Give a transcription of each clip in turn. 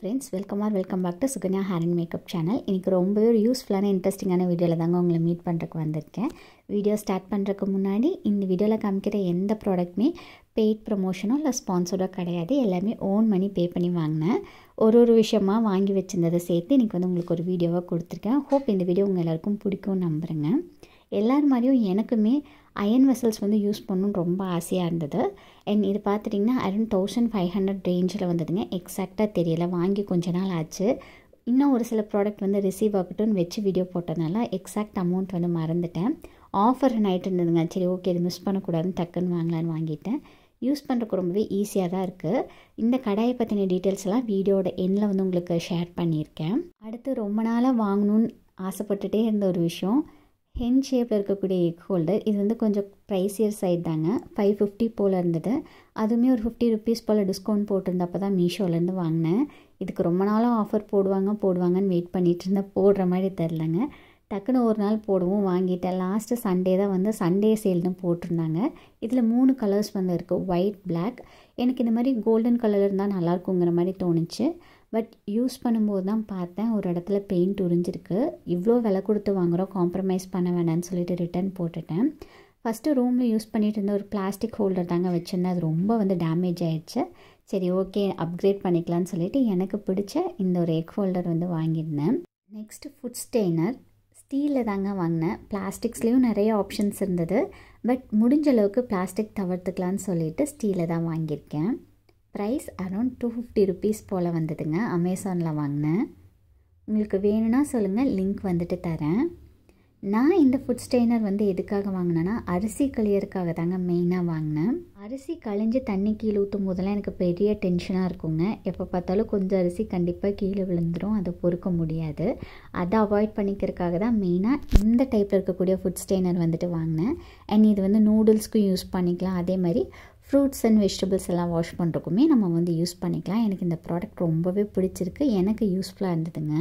friends welcome are welcome back to Sukanya hair and makeup channel இன்றைக்கி ரொம்பவே ஒரு யூஸ்ஃபுல்லான இன்ட்ரெஸ்டிங்கான வீடியோவில் தாங்க உங்களை மீட் பண்ணுறதுக்கு வந்திருக்கேன் வீடியோ ஸ்டார்ட் பண்ணுறதுக்கு முன்னாடி இந்த வீடியோவில் காமிக்கிற எந்த ப்ராடக்ட்டுமே பெய்ட் ப்ரமோஷனோ இல்லை ஸ்பான்சர்டோ கிடையாது எல்லாமே ஓன் மணி பே பண்ணி வாங்கினேன் ஒரு ஒரு விஷயமா வாங்கி வச்சிருந்ததை சேர்த்து இன்றைக்கி வந்து உங்களுக்கு ஒரு வீடியோவாக கொடுத்துருக்கேன் ஹோப் இந்த வீடியோ உங்கள் எல்லாருக்கும் பிடிக்கும்னு நம்புகிறேங்க எல்லார் மாதிரியும் எனக்குமே அயன் வெசல்ஸ் வந்து யூஸ் பண்ணணும்னு ரொம்ப ஆசையாக இருந்தது அண்ட் இது பார்த்துட்டிங்கன்னா அரௌண்ட் தௌசண்ட் ஃபைவ் ஹண்ட்ரட் ரேஞ்சில் வந்ததுங்க எக்ஸாக்டாக தெரியல வாங்கி கொஞ்ச நாள் ஆச்சு இன்னும் ஒரு சில ப்ராடக்ட் வந்து ரிசீவ் ஆகட்டும்னு வச்சு வீடியோ போட்டதுனால எக்ஸாக்ட் அமௌண்ட் வந்து மறந்துட்டேன் ஆஃபர் நைட் இருந்ததுங்க சரி ஓகே இது மிஸ் பண்ணக்கூடாதுன்னு டக்குன்னு வாங்கலான்னு வாங்கிட்டேன் யூஸ் பண்ணுறதுக்கு ரொம்பவே ஈஸியாக தான் இருக்குது இந்த கடாயை பற்றின டீட்டெயில்ஸ் எல்லாம் வீடியோட எண்ணில் வந்து உங்களுக்கு ஷேர் பண்ணியிருக்கேன் அடுத்து ரொம்ப நாளாக வாங்கணும்னு ஆசைப்பட்டுட்டே இருந்த ஒரு விஷயம் ஹென் ஷேப்பில் இருக்கக்கூடிய எக் ஹோல்டர் இது வந்து கொஞ்சம் ப்ரைஸியர் சைட் தாங்க ஃபைவ் ஃபிஃப்டி போல் இருந்தது அதுவுமே ஒரு ஃபிஃப்டி ருபீஸ் போல் டிஸ்கவுண்ட் போட்டிருந்தப்போ தான் மீஷோலேருந்து வாங்கினேன் இதுக்கு ரொம்ப நாளாக ஆஃபர் போடுவாங்க போடுவாங்கன்னு வெயிட் பண்ணிகிட்டு இருந்தேன் போடுற மாதிரி தெரிலங்க டக்குன்னு ஒரு நாள் போடுவோம் வாங்கிட்டேன் லாஸ்ட்டு சண்டே தான் வந்து சண்டே சேல்னு போட்டிருந்தாங்க இதில் மூணு கலர்ஸ் வந்து இருக்குது ஒயிட் பிளாக் எனக்கு இந்த மாதிரி கோல்டன் கலர் இருந்தால் நல்லாயிருக்குங்கிற மாதிரி தோணுச்சு பட் யூஸ் பண்ணும்போது தான் பார்த்தேன் ஒரு இடத்துல பெயிண்ட் உறிஞ்சிருக்கு இவ்வளோ விலை கொடுத்து வாங்குகிறோம் காம்ப்ரமைஸ் பண்ண வேணான்னு சொல்லிட்டு ரிட்டர்ன் போட்டுட்டேன் ஃபஸ்ட்டு ரூமில் யூஸ் பண்ணிகிட்டு இருந்த ஒரு பிளாஸ்டிக் ஹோல்டர் தாங்க வச்சுருந்தேன் அது ரொம்ப வந்து டேமேஜ் ஆகிடுச்சு சரி ஓகே அப்கிரேட் பண்ணிக்கலாம்னு சொல்லிட்டு எனக்கு பிடிச்ச இந்த ஒரு எக் ஹோல்டர் வந்து வாங்கியிருந்தேன் நெக்ஸ்ட்டு ஃபுட் ஸ்டெய்னர் ஸ்டீலில் தாங்க வாங்கினேன் பிளாஸ்டிக்ஸ்லேயும் நிறைய ஆப்ஷன்ஸ் இருந்தது பட் முடிஞ்ச அளவுக்கு பிளாஸ்டிக் தவிர்த்துக்கலான்னு சொல்லிட்டு ஸ்டீலில் தான் வாங்கியிருக்கேன் price around two fifty rupees போல் வந்ததுங்க அமேசானில் வாங்கினேன் உங்களுக்கு வேணும்னா சொல்லுங்கள் லிங்க் வந்துட்டு தரேன் நான் இந்த ஃபுட் ஸ்டெய்னர் வந்து எதுக்காக வாங்கினேன்னா அரிசி கழியறதுக்காக தாங்க மெயினாக வாங்கினேன் அரிசி கழிஞ்சு தண்ணி கீழே ஊற்றும் போதெல்லாம் எனக்கு பெரிய டென்ஷனாக இருக்குங்க எப்போ பார்த்தாலும் கொஞ்சம் அரிசி கண்டிப்பாக கீழே விழுந்துடும் அதை பொறுக்க முடியாது அதை அவாய்ட் பண்ணிக்கிறதுக்காக தான் மெயினாக இந்த டைப்பில் இருக்கக்கூடிய ஃபுட் ஸ்டெய்னர் வந்துட்டு வாங்கினேன் அண்ட் இது வந்து நூடுல்ஸ்க்கும் யூஸ் பண்ணிக்கலாம் அதே மாதிரி ஃப்ரூட்ஸ் அண்ட் வெஜிடபிள்ஸ் எல்லாம் வாஷ் பண்ணுறக்குமே நம்ம வந்து யூஸ் பண்ணிக்கலாம் எனக்கு இந்த ப்ராடக்ட் ரொம்பவே பிடிச்சிருக்கு எனக்கு யூஸ்ஃபுல்லாக இருந்ததுங்க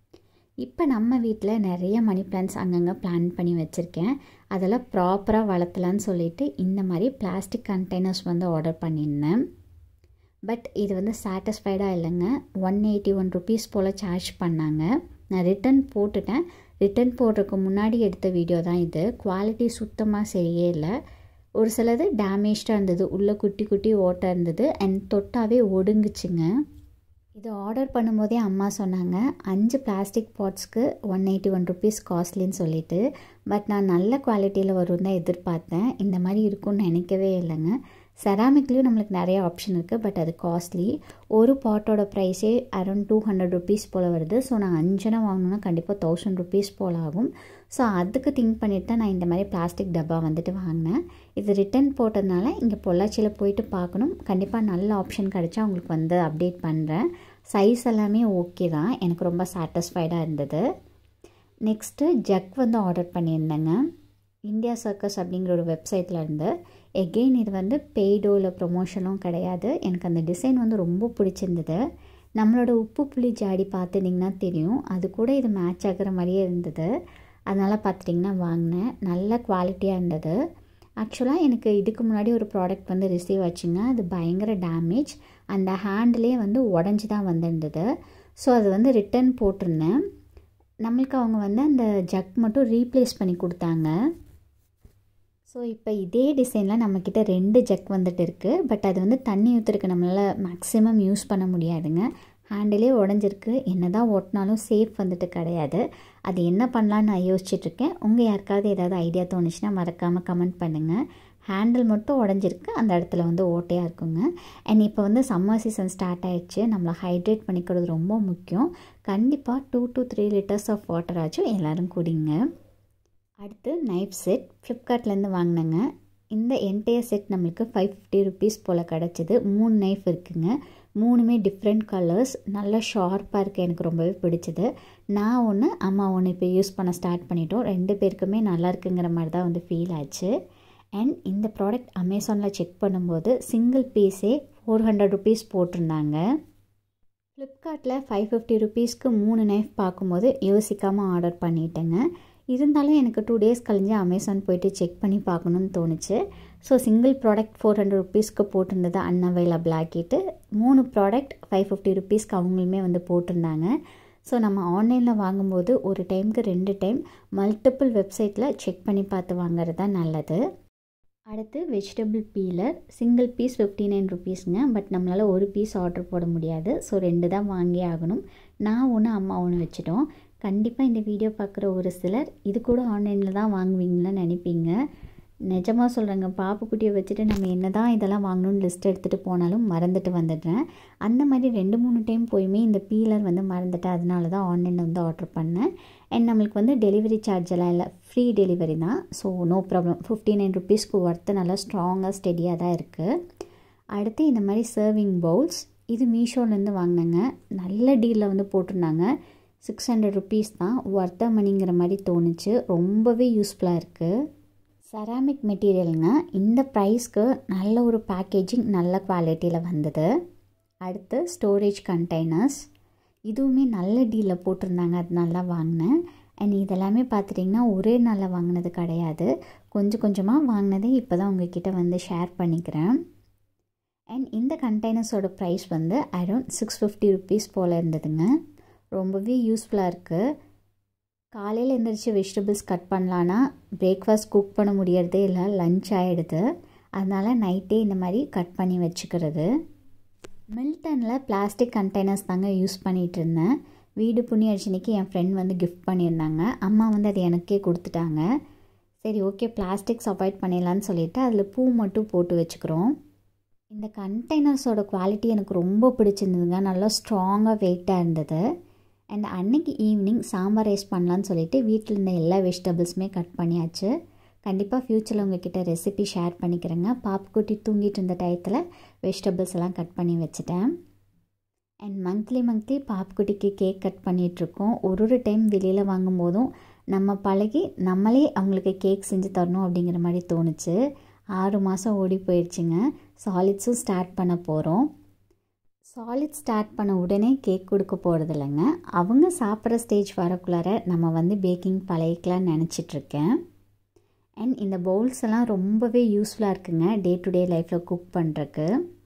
இப்போ நம்ம வீட்டில் நிறைய மணி பிளான்ஸ் அங்கங்கே பிளான் பண்ணி வச்சுருக்கேன் அதெல்லாம் ப்ராப்பராக வளர்த்தலான்னு சொல்லிட்டு இந்த மாதிரி பிளாஸ்டிக் கண்டெய்னர்ஸ் வந்து ஆர்டர் பண்ணியிருந்தேன் பட் இது வந்து சாட்டிஸ்ஃபைடாக இல்லைங்க ஒன் எயிட்டி ஒன் ருபீஸ் போல் சார்ஜ் பண்ணாங்க நான் ரிட்டன் போட்டுட்டேன் ரிட்டன் போடுறதுக்கு முன்னாடி எடுத்த வீடியோ தான் இது குவாலிட்டி சுத்தமாக சரியே இல்லை ஒரு சிலது டேமேஜ்டாக இருந்தது உள்ளே குட்டி குட்டி ஓட்டை இருந்தது அண்ட் தொட்டாவே ஒடுங்குச்சுங்க இது ஆர்டர் பண்ணும்போதே அம்மா சொன்னாங்க அஞ்சு பிளாஸ்டிக் பாட்ஸ்க்கு ஒன் எயிட்டி ஒன் ருபீஸ் காஸ்ட்லின்னு சொல்லிட்டு பட் நான் நல்ல குவாலிட்டியில் வரும் தான் எதிர்பார்த்தேன் இந்த மாதிரி இருக்கும்னு நினைக்கவே இல்லைங்க செராமிக்லேயும் நம்மளுக்கு நிறைய ஆப்ஷன் இருக்குது பட் அது காஸ்ட்லி ஒரு பாட்டோட ப்ரைஸே அரௌண்ட் டூ ஹண்ட்ரட் ருபீஸ் போல் வருது ஸோ நான் அஞ்சனா வாங்கணுன்னா கண்டிப்பாக தௌசண்ட் ருபீஸ் போல் ஆகும் ஸோ அதுக்கு திங்க் பண்ணிட்டு தான் நான் இந்த மாதிரி பிளாஸ்டிக் டப்பா வந்துட்டு வாங்கினேன் இது ரிட்டன் போட்டதுனால இங்கே பொள்ளாச்சியில் போயிட்டு பார்க்கணும் கண்டிப்பாக நல்ல ஆப்ஷன் கிடச்சா உங்களுக்கு வந்து அப்டேட் பண்ணுறேன் சைஸ் எல்லாமே ஓகே தான் எனக்கு ரொம்ப சாட்டிஸ்ஃபைடாக இருந்தது நெக்ஸ்ட்டு ஜக் வந்து ஆர்டர் பண்ணியிருந்தேங்க இந்தியா சர்க்கஸ் அப்படிங்கிற ஒரு வெப்சைட்டில் இருந்து எகெயின் இது வந்து பெய்டோ இல்லை ப்ரொமோஷனும் கிடையாது எனக்கு அந்த டிசைன் வந்து ரொம்ப பிடிச்சிருந்தது நம்மளோட உப்பு புளி ஜாடி பார்த்துட்டிங்கன்னா தெரியும் அது கூட இது மேட்ச் ஆகிற மாதிரியே இருந்தது அதனால் பார்த்துட்டிங்கன்னா வாங்கினேன் நல்ல குவாலிட்டியாக இருந்தது ஆக்சுவலாக எனக்கு இதுக்கு முன்னாடி ஒரு ப்ராடக்ட் வந்து ரிசீவ் ஆச்சுங்க அது பயங்கர டேமேஜ் அந்த ஹேண்டிலே வந்து உடஞ்சி தான் வந்திருந்தது ஸோ அது வந்து ரிட்டன் போட்டிருந்தேன் நம்மளுக்கு அவங்க வந்து அந்த ஜக் மட்டும் ரீப்ளேஸ் பண்ணி கொடுத்தாங்க ஸோ இப்போ இதே டிசைனில் நம்மக்கிட்ட ரெண்டு ஜக் வந்துட்டு இருக்குது பட் அது வந்து தண்ணி ஊற்றுறதுக்கு நம்மளால் மேக்ஸிமம் யூஸ் பண்ண முடியாதுங்க ஹேண்டிலே உடஞ்சிருக்கு என்ன தான் ஓட்டினாலும் சேஃப் வந்துட்டு கிடையாது அது என்ன பண்ணலான்னு நான் யோசிச்சுட்ருக்கேன் உங்கள் யாருக்காவது ஏதாவது ஐடியா தோணுச்சுன்னா மறக்காமல் கமெண்ட் பண்ணுங்கள் ஹேண்டில் மட்டும் உடஞ்சிருக்கு அந்த இடத்துல வந்து ஓட்டையாக இருக்குங்க அண்ட் இப்போ வந்து சம்மர் சீசன் ஸ்டார்ட் ஆகிடுச்சு நம்மளை ஹைட்ரேட் பண்ணிக்கிறது ரொம்ப முக்கியம் கண்டிப்பாக two to three litres of water ஆச்சும் எல்லோரும் குடிங்க அடுத்து நைஃப் செட் ஃப்ளிப்கார்ட்லேருந்து வாங்கினேங்க இந்த என்டையர் செட் நம்மளுக்கு ஃபைவ் ஃபிஃப்டி ருபீஸ் போல் கிடச்சிது மூணு நைஃப் இருக்குங்க மூணுமே டிஃப்ரெண்ட் கலர்ஸ் நல்லா ஷார்ப்பாக இருக்குது எனக்கு ரொம்பவே பிடிச்சது நான் ஒன்று அம்மா ஒன்று இப்போ யூஸ் பண்ண ஸ்டார்ட் பண்ணிட்டோம் ரெண்டு பேருக்குமே நல்லா இருக்குங்கிற மாதிரி தான் வந்து ஃபீல் ஆச்சு அண்ட் இந்த ப்ராடக்ட் அமேசானில் செக் பண்ணும்போது சிங்கிள் பீஸே ஃபோர் ஹண்ட்ரட் ருபீஸ் போட்டிருந்தாங்க ஃப்ளிப்கார்ட்டில் ஃபைவ் ஃபிஃப்டி ருபீஸ்க்கு மூணு நைஃப் பார்க்கும்போது யோசிக்காமல் ஆர்டர் பண்ணிட்டேங்க இருந்தாலும் எனக்கு டூ டேஸ் கழிஞ்சு அமேசான் போயிட்டு செக் பண்ணி பார்க்கணுன்னு தோணுச்சு so single product four hundred ருபீஸ்க்கு போட்டிருந்தது அன்அவைலபிள் ஆக்கிட்டு மூணு ப்ராடக்ட் ஃபைவ் ஃபிஃப்டி ருபீஸ்க்கு அவங்களுமே வந்து போட்டிருந்தாங்க ஸோ நம்ம ஆன்லைனில் வாங்கும்போது ஒரு டைமுக்கு ரெண்டு டைம் மல்டிபிள் வெப்சைட்டில் செக் பண்ணி பார்த்து வாங்குறது தான் நல்லது அடுத்து vegetable peeler single piece fifty nine ருபீஸுங்க பட் நம்மளால் ஒரு பீஸ் ஆர்டர் போட முடியாது ஸோ ரெண்டு தான் வாங்கி ஆகணும் நான் ஒன்று அம்மா ஒன்று வச்சுட்டோம் கண்டிப்பாக இந்த வீடியோ பார்க்குற ஒரு சிலர் இது கூட ஆன்லைனில் தான் வாங்குவீங்களான்னு நினைப்பீங்க நிஜமாக சொல்கிறேங்க பாப்புக்குட்டியை வச்சுட்டு நம்ம என்ன தான் இதெல்லாம் வாங்கணும்னு லிஸ்ட் எடுத்துகிட்டு போனாலும் மறந்துட்டு வந்துடுறேன் அந்த மாதிரி ரெண்டு மூணு டைம் போயுமே இந்த பீலர் வந்து மறந்துட்டேன் அதனால தான் ஆன்லைனில் வந்து ஆர்டர் பண்ணேன் அண்ட் நம்மளுக்கு வந்து டெலிவரி சார்ஜ் எல்லாம் இல்லை ஃப்ரீ டெலிவரி தான் so no problem fifty nine ருபீஸ்க்கு ஒர்த்து நல்லா ஸ்ட்ராங்காக ஸ்டெடியாக தான் இருக்குது அடுத்து இந்த மாதிரி சர்விங் பவுல்ஸ் இது மீஷோலேருந்து வாங்கினேங்க நல்ல டீலில் வந்து போட்டிருந்தாங்க சிக்ஸ் ஹண்ட்ரட் ருபீஸ் தான் ஒர்த்த மணிங்கிற மாதிரி தோணுச்சு ரொம்பவே யூஸ்ஃபுல்லாக இருக்குது செராமிக் மெட்டீரியலுங்க இந்த ப்ரைஸ்க்கு நல்ல ஒரு பேக்கேஜிங் நல்ல குவாலிட்டியில் வந்தது அடுத்து ஸ்டோரேஜ் கண்டெய்னர்ஸ் இதுவுமே நல்ல டீலில் போட்டிருந்தாங்க அதனால தான் வாங்கினேன் அண்ட் இதெல்லாமே பார்த்துட்டிங்கன்னா ஒரே நாளில் வாங்கினது கிடையாது கொஞ்சம் கொஞ்சமாக வாங்கினதே இப்போ தான் உங்ககிட்ட வந்து ஷேர் பண்ணிக்கிறேன் அண்ட் இந்த கண்டெய்னர்ஸோட ப்ரைஸ் வந்து அரௌண்ட் சிக்ஸ் ஃபிஃப்டி ருபீஸ் போல் இருந்ததுங்க ரொம்பவே யூஸ்ஃபுல்லாக இருக்குது காலையில் எழுந்திரிச்சு வெஜிடபிள்ஸ் கட் பண்ணலான்னா பிரேக்ஃபாஸ்ட் குக் பண்ண முடியறதே இல்லை லஞ்ச் ஆகிடுது அதனால் நைட்டே இந்த மாதிரி கட் பண்ணி வச்சுக்கிறது மில்டனில் பிளாஸ்டிக் கண்டெய்னர்ஸ் தாங்க யூஸ் பண்ணிகிட்டு இருந்தேன் வீடு புண்ணியர்ச்சனைக்கு என் ஃப்ரெண்ட் வந்து கிஃப்ட் பண்ணியிருந்தாங்க அம்மா வந்து அது எனக்கே கொடுத்துட்டாங்க சரி ஓகே பிளாஸ்டிக்ஸ் அவாய்ட் பண்ணிடலான்னு சொல்லிவிட்டு அதில் பூ மட்டும் போட்டு வச்சுக்கிறோம் இந்த கண்டெய்னர்ஸோட குவாலிட்டி எனக்கு ரொம்ப பிடிச்சிருந்ததுங்க நல்லா ஸ்ட்ராங்காக வெயிட்டாக இருந்தது அண்ட் அன்னைக்கு ஈவினிங் சாம்பார் ரைஸ் பண்ணலான்னு சொல்லிட்டு வீட்டில் இருந்த எல்லா வெஜிடபிள்ஸுமே கட் பண்ணியாச்சு கண்டிப்பாக ஃப்யூச்சரில் உங்ககிட்ட ரெசிபி ஷேர் பண்ணிக்கிறேங்க பாப்புக்குட்டி தூங்கிட்டு இருந்த டயத்தில் வெஜிடபிள்ஸ் எல்லாம் கட் பண்ணி வச்சுட்டேன் அண்ட் மந்த்லி மந்த்லி பாப்புக்குட்டிக்கு கேக் கட் பண்ணிகிட்ருக்கோம் ஒரு ஒரு டைம் வெளியில் வாங்கும்போதும் நம்ம பழகி நம்மளே அவங்களுக்கு கேக் செஞ்சு தரணும் அப்படிங்கிற மாதிரி தோணுச்சு ஆறு மாதம் ஓடி போயிடுச்சுங்க சாலிட்ஸும் ஸ்டார்ட் பண்ண போகிறோம் சாலிட் ஸ்டார்ட் பண்ண உடனே கேக் கொடுக்க போகிறது இல்லைங்க அவங்க சாப்பிட்ற ஸ்டேஜ் வரக்குள்ளார நம்ம வந்து பேக்கிங் பழகிக்கலாம்னு நினச்சிட்ருக்கேன் அண்ட் இந்த பவுல்ஸ் எல்லாம் ரொம்பவே யூஸ்ஃபுல்லாக இருக்குங்க டே டு டே லைஃப்பில் குக் பண்ணுறக்கு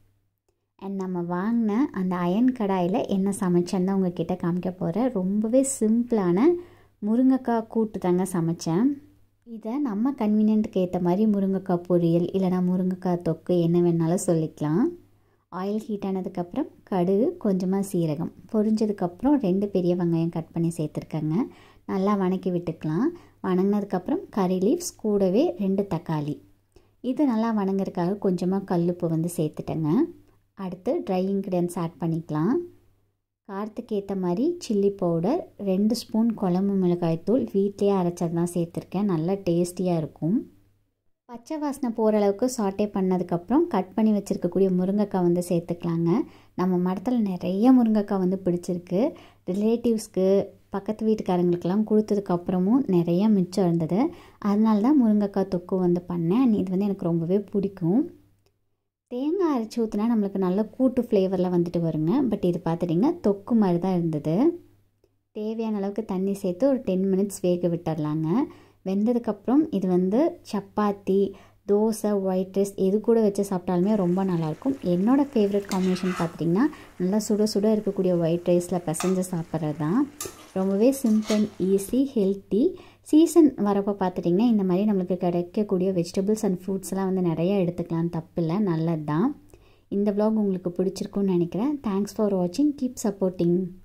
அண்ட் நம்ம வாங்கின அந்த அயன் கடாயில் என்ன சமைச்சேன்னு தான் உங்ககிட்ட காமிக்க போகிறேன் ரொம்பவே சிம்பிளான முருங்கைக்காய் கூட்டு தாங்க சமைச்சேன் இதை நம்ம கன்வீனியன்ட்டுக்கு ஏற்ற மாதிரி முருங்கைக்காய் பொரியல் இல்லைனா முருங்கைக்காய் தொக்கு என்ன வேணாலும் சொல்லிக்கலாம் ஆயில் ஹீட் ஆனதுக்கப்புறம் கடுகு கொஞ்சமாக சீரகம் பொரிஞ்சதுக்கப்புறம் ரெண்டு பெரிய வெங்காயம் கட் பண்ணி சேர்த்துருக்கேங்க நல்லா வணக்கி விட்டுக்கலாம் வணங்கினதுக்கப்புறம் கறி லீவ்ஸ் கூடவே ரெண்டு தக்காளி இது நல்லா வணங்குறதுக்காக கொஞ்சமாக கல்லுப்பு வந்து சேர்த்துட்டேங்க அடுத்து ட்ரை இன்க்ரீடியன்ஸ் ஆட் பண்ணிக்கலாம் காரத்துக்கு ஏற்ற மாதிரி சில்லி பவுடர் ரெண்டு ஸ்பூன் குழம்பு மிளகாய் தூள் வீட்டிலேயே அரைச்சது தான் சேர்த்துருக்கேன் நல்லா டேஸ்டியாக இருக்கும் பச்சை வாசனை போகிற அளவுக்கு சாட்டே பண்ணதுக்கப்புறம் கட் பண்ணி வச்சுருக்கக்கூடிய முருங்கைக்காய் வந்து சேர்த்துக்கலாங்க நம்ம மரத்தில் நிறைய முருங்கைக்காய் வந்து பிடிச்சிருக்கு ரிலேட்டிவ்ஸ்க்கு பக்கத்து வீட்டுக்காரங்களுக்கெல்லாம் கொடுத்ததுக்கப்புறமும் நிறைய மிச்சம் இருந்தது அதனால தான் முருங்கைக்காய் தொக்கு வந்து பண்ணேன் இது வந்து எனக்கு ரொம்பவே பிடிக்கும் தேங்காய் அரைச்சி ஊற்றினா நம்மளுக்கு நல்ல கூட்டு ஃப்ளேவரில் வந்துட்டு வருங்க பட் இது பார்த்துட்டிங்கன்னா தொக்கு மாதிரி தான் இருந்தது தேவையான அளவுக்கு தண்ணி சேர்த்து ஒரு டென் மினிட்ஸ் வேக விட்டுடலாங்க வெந்ததுக்கப்புறம் இது வந்து சப்பாத்தி தோசை ஒயிட் ரைஸ் எது கூட வச்சு சாப்பிட்டாலுமே ரொம்ப நல்லாயிருக்கும் என்னோடய ஃபேவரட் காம்பினேஷன் பார்த்திங்கன்னா நல்லா சுட சுட இருக்கக்கூடிய ஒயிட் ரைஸில் பிசைஞ்சு சாப்பிட்றது தான் ரொம்பவே சிம்பிள் ஈஸி ஹெல்த்தி சீசன் வரப்போ பார்த்துட்டிங்கன்னா இந்த மாதிரி நம்மளுக்கு கிடைக்கக்கூடிய வெஜிடபிள்ஸ் அண்ட் ஃப்ரூட்ஸ் எல்லாம் வந்து நிறையா எடுத்துக்கலாம் தப்பில்லை நல்லது தான் இந்த வ்ளாக் உங்களுக்கு பிடிச்சிருக்குன்னு நினைக்கிறேன் தேங்க்ஸ் ஃபார் வாட்சிங் கீப் சப்போர்ட்டிங்